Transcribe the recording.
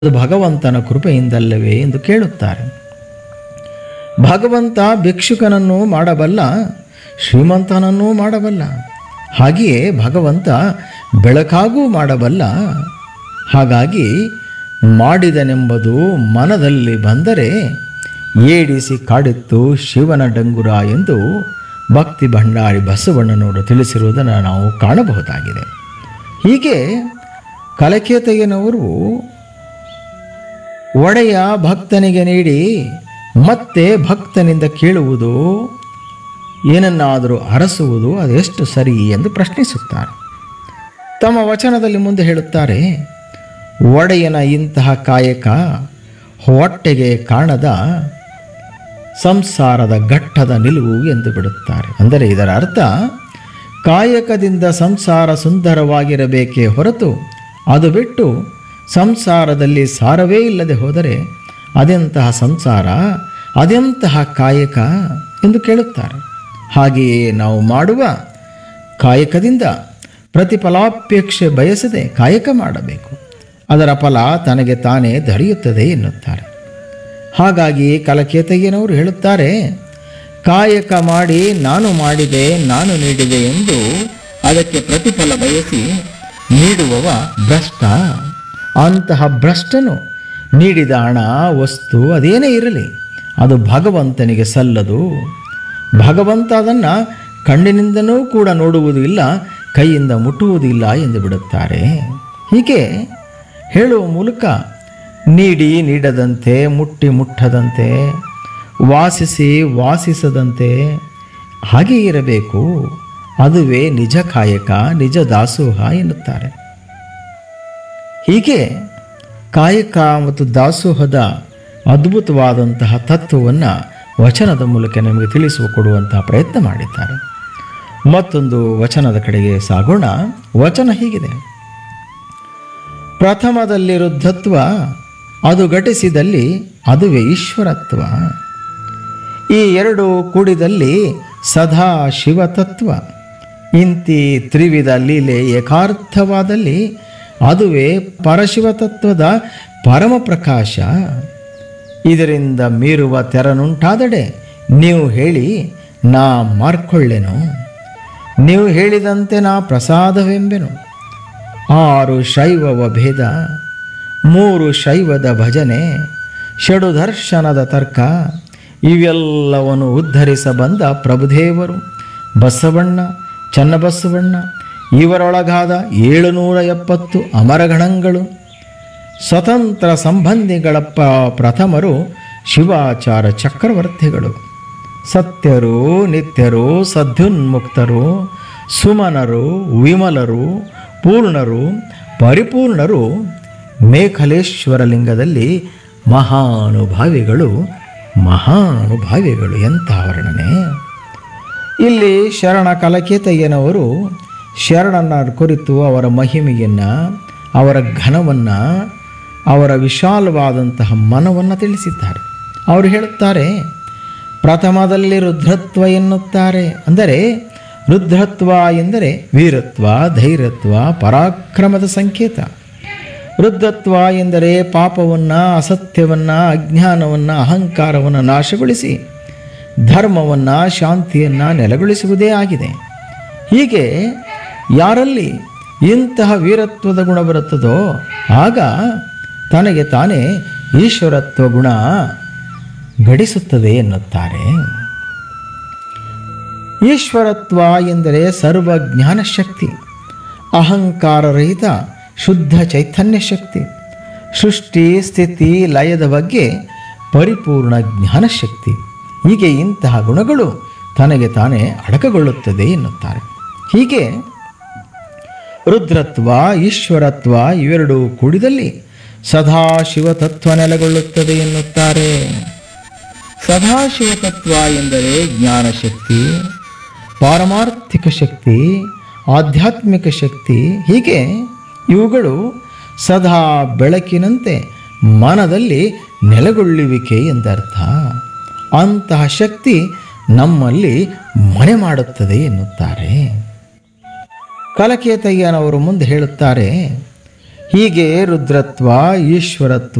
ಅದು ಭಗವಂತನ ಕೃಪೆಯಿಂದಲ್ಲವೇ ಎಂದು ಕೇಳುತ್ತಾರೆ ಭಗವಂತ ಭಿಕ್ಷುಕನನ್ನು ಮಾಡಬಲ್ಲ ಶ್ರೀಮಂತನನ್ನೂ ಮಾಡಬಲ್ಲ ಹಾಗೆಯೇ ಭಗವಂತ ಬೆಳಕಾಗೂ ಮಾಡಬಲ್ಲ ಹಾಗಾಗಿ ಮಾಡಿದನೆಂಬುದು ಮನದಲ್ಲಿ ಬಂದರೆ ಏಡಿಸಿ ಕಾಡಿತ್ತು ಶಿವನ ಡಂಗುರ ಎಂದು ಭಕ್ತಿ ಭಂಡಾರಿ ಬಸವಣ್ಣನವರು ತಿಳಿಸಿರುವುದನ್ನು ನಾವು ಕಾಣಬಹುದಾಗಿದೆ ಹೀಗೆ ಕಲಕೇತಯ್ಯನವರು ಒಡೆಯ ಭಕ್ತನಿಗೆ ನೀಡಿ ಮತ್ತೆ ಭಕ್ತನಿಂದ ಕೇಳುವುದು ಏನನ್ನಾದರೂ ಅರಸುವುದು ಅದೆಷ್ಟು ಸರಿ ಎಂದು ಪ್ರಶ್ನಿಸುತ್ತಾರೆ ತಮ್ಮ ವಚನದಲ್ಲಿ ಮುಂದೆ ಹೇಳುತ್ತಾರೆ ಒಡೆಯನ ಇಂತಹ ಕಾಯಕ ಹೊಟ್ಟೆಗೆ ಕಾಣದ ಸಂಸಾರದ ಘಟ್ಟದ ನಿಲುವು ಎಂದು ಬಿಡುತ್ತಾರೆ ಅಂದರೆ ಇದರ ಅರ್ಥ ಕಾಯಕದಿಂದ ಸಂಸಾರ ಸುಂದರವಾಗಿರಬೇಕೇ ಹೊರತು ಅದು ಬಿಟ್ಟು ಸಂಸಾರದಲ್ಲಿ ಸಾರವೇ ಇಲ್ಲದೆ ಹೋದರೆ ಅದೆಂತಹ ಸಂಸಾರ ಅದೆಂತಹ ಕಾಯಕ ಎಂದು ಕೇಳುತ್ತಾರೆ ಹಾಗೆಯೇ ನಾವು ಮಾಡುವ ಕಾಯಕದಿಂದ ಪ್ರತಿಫಲಾಪೇಕ್ಷೆ ಬಯಸದೆ ಕಾಯಕ ಮಾಡಬೇಕು ಅದರ ಫಲ ತನಗೆ ತಾನೇ ದೊರೆಯುತ್ತದೆ ಎನ್ನುತ್ತಾರೆ ಹಾಗಾಗಿ ಕಲಕೇತಯ್ಯನವರು ಹೇಳುತ್ತಾರೆ ಕಾಯಕ ಮಾಡಿ ನಾನು ಮಾಡಿದೆ ನಾನು ನೀಡಿದೆ ಎಂದು ಅದಕ್ಕೆ ಪ್ರತಿಫಲ ಬಯಸಿ ನೀಡುವವ ಭ್ರಷ್ಟ ಅಂತಹ ಭ್ರಷ್ಟನು ನೀಡಿದ ಹಣ ವಸ್ತು ಅದೇನೇ ಇರಲಿ ಅದು ಭಗವಂತನಿಗೆ ಸಲ್ಲದು ಭಗವಂತ ಅದನ್ನು ಕಣ್ಣಿನಿಂದನೂ ಕೂಡ ನೋಡುವುದೂ ಇಲ್ಲ ಕೈಯಿಂದ ಮುಟ್ಟುವುದಿಲ್ಲ ಎಂದು ಬಿಡುತ್ತಾರೆ ಹೀಗೆ ಹೇಳುವ ಮೂಲಕ ನೀಡಿ ನೀಡದಂತೆ ಮುಟ್ಟಿ ಮುಟ್ಟದಂತೆ ವಾಸಿಸಿ ವಾಸಿಸದಂತೆ ಹಾಗೆ ಇರಬೇಕು ಅದುವೇ ನಿಜ ಕಾಯಕ ನಿಜ ದಾಸೋಹ ಎನ್ನುತ್ತಾರೆ ಹೀಗೆ ಕಾಯಕ ಮತ್ತು ದಾಸೋಹದ ಅದ್ಭುತವಾದಂತಹ ತತ್ವವನ್ನು ವಚನದ ಮೂಲಕ ನಮಗೆ ತಿಳಿಸುವ ಕೊಡುವಂತಹ ಪ್ರಯತ್ನ ಮಾಡಿದ್ದಾರೆ ಮತ್ತೊಂದು ವಚನದ ಕಡೆಗೆ ಸಾಗೋಣ ವಚನ ಹೀಗಿದೆ ಪ್ರಥಮದಲ್ಲಿ ರುದ್ಧತ್ವ ಅದು ಘಟಿಸಿದಲ್ಲಿ ಅದುವೇ ಈಶ್ವರತ್ವ ಈ ಎರಡು ಕೂಡಿದಲ್ಲಿ ಸದಾ ಶಿವತತ್ವ ಇಂತಿ ತ್ರಿವಿಧ ಲೀಲೆ ಏಕಾರ್ಥವಾದಲ್ಲಿ ಅದುವೇ ಪರಶಿವತತ್ವದ ಪರಮ ಪ್ರಕಾಶ ಇದರಿಂದ ಮೀರುವ ತೆರನುಂಟಾದಡೆ ನೀವು ಹೇಳಿ ನಾ ಮಾರ್ಕೊಳ್ಳೆನು ನೀವು ಹೇಳಿದಂತೆ ನಾ ಪ್ರಸಾದವೆಂಬೆನು ಆರು ಶೈವವ ಭೇದ ಮೂರು ಶೈವದ ಭಜನೆ ಷಡು ದರ್ಶನದ ತರ್ಕ ಇವೆಲ್ಲವನ್ನು ಉದ್ಧರಿಸ ಬಂದ ಪ್ರಭುದೇವರು ಬಸವಣ್ಣ ಚನ್ನಬಸವಣ್ಣ ಇವರೊಳಗಾದ ಏಳುನೂರ ಎಪ್ಪತ್ತು ಅಮರಗಣಗಳು ಸ್ವತಂತ್ರ ಸಂಬಂಧಿಗಳ ಪ ಪ್ರಥಮರು ಶಿವಾಚಾರ ಚಕ್ರವರ್ತಿಗಳು ಸತ್ಯರು ನಿತ್ಯರು ಸದ್ಯುನ್ಮುಕ್ತರು ಸುಮನರು ವಿಮಲರು ಪೂರ್ಣರು ಪರಿಪೂರ್ಣರು ಮೇಖಲೇಶ್ವರ ಲಿಂಗದಲ್ಲಿ ಮಹಾನುಭಾವಿಗಳು ಮಹಾನುಭಾವಿಗಳು ಎಂಥ ವರ್ಣನೆ ಇಲ್ಲಿ ಶರಣ ಕಲಕೇತಯ್ಯನವರು ಶರಣನ ಕುರಿತು ಅವರ ಮಹಿಮೆಯನ್ನು ಅವರ ಘನವನ್ನು ಅವರ ವಿಶಾಲವಾದಂತಹ ಮನವನ್ನು ತಿಳಿಸಿದ್ದಾರೆ ಅವರು ಹೇಳುತ್ತಾರೆ ಪ್ರಥಮದಲ್ಲಿ ರುದ್ರತ್ವ ಎನ್ನುತ್ತಾರೆ ಅಂದರೆ ರುದ್ರತ್ವ ಎಂದರೆ ವೀರತ್ವ ಧೈರ್ಯತ್ವ ಪರಾಕ್ರಮದ ಸಂಕೇತ ವೃದ್ಧತ್ವ ಎಂದರೆ ಪಾಪವನ್ನು ಅಸತ್ಯವನ್ನು ಅಜ್ಞಾನವನ್ನು ಅಹಂಕಾರವನ್ನು ನಾಶಗೊಳಿಸಿ ಧರ್ಮವನ್ನು ಶಾಂತಿಯನ್ನು ನೆಲೆಗೊಳಿಸುವುದೇ ಆಗಿದೆ ಹೀಗೆ ಯಾರಲ್ಲಿ ಇಂತಹ ವೀರತ್ವದ ಗುಣ ಬರುತ್ತದೋ ಆಗ ತನಗೆ ತಾನೇ ಈಶ್ವರತ್ವ ಗುಣ ಗಡಿಸುತ್ತದೆ ಎನ್ನುತ್ತಾರೆ ಈಶ್ವರತ್ವ ಎಂದರೆ ಸರ್ವ ಜ್ಞಾನಶಕ್ತಿ ಅಹಂಕಾರರಹಿತ ಶುದ್ಧ ಚೈತನ್ಯ ಶಕ್ತಿ ಸೃಷ್ಟಿ ಸ್ಥಿತಿ ಲಯದ ಬಗ್ಗೆ ಪರಿಪೂರ್ಣ ಜ್ಞಾನಶಕ್ತಿ ಹೀಗೆ ಇಂತಹ ಗುಣಗಳು ತನಗೆ ತಾನೇ ಅಡಕಗೊಳ್ಳುತ್ತದೆ ಎನ್ನುತ್ತಾರೆ ಹೀಗೆ ರುದ್ರತ್ವ ಈಶ್ವರತ್ವ ಇವೆರಡೂ ಕೂಡಿದಲ್ಲಿ ಸದಾಶಿವ ತತ್ವ ನೆಲೆಗೊಳ್ಳುತ್ತದೆ ಎನ್ನುತ್ತಾರೆ ಸದಾಶಿವ ತತ್ವ ಎಂದರೆ ಜ್ಞಾನಶಕ್ತಿ ಪಾರಮಾರ್ಥಿಕ ಶಕ್ತಿ ಆಧ್ಯಾತ್ಮಿಕ ಶಕ್ತಿ ಹೀಗೆ ಇವುಗಳು ಸದಾ ಬೆಳಕಿನಂತೆ ಮನದಲ್ಲಿ ನೆಲೆಗೊಳ್ಳುವಿಕೆ ಎಂದರ್ಥ ಅಂತಹ ಶಕ್ತಿ ನಮ್ಮಲ್ಲಿ ಮನೆ ಮಾಡುತ್ತದೆ ಎನ್ನುತ್ತಾರೆ ಕಲಕೇತಯ್ಯನವರು ಮುಂದೆ ಹೇಳುತ್ತಾರೆ ಹೀಗೆ ರುದ್ರತ್ವ ಈಶ್ವರತ್ವ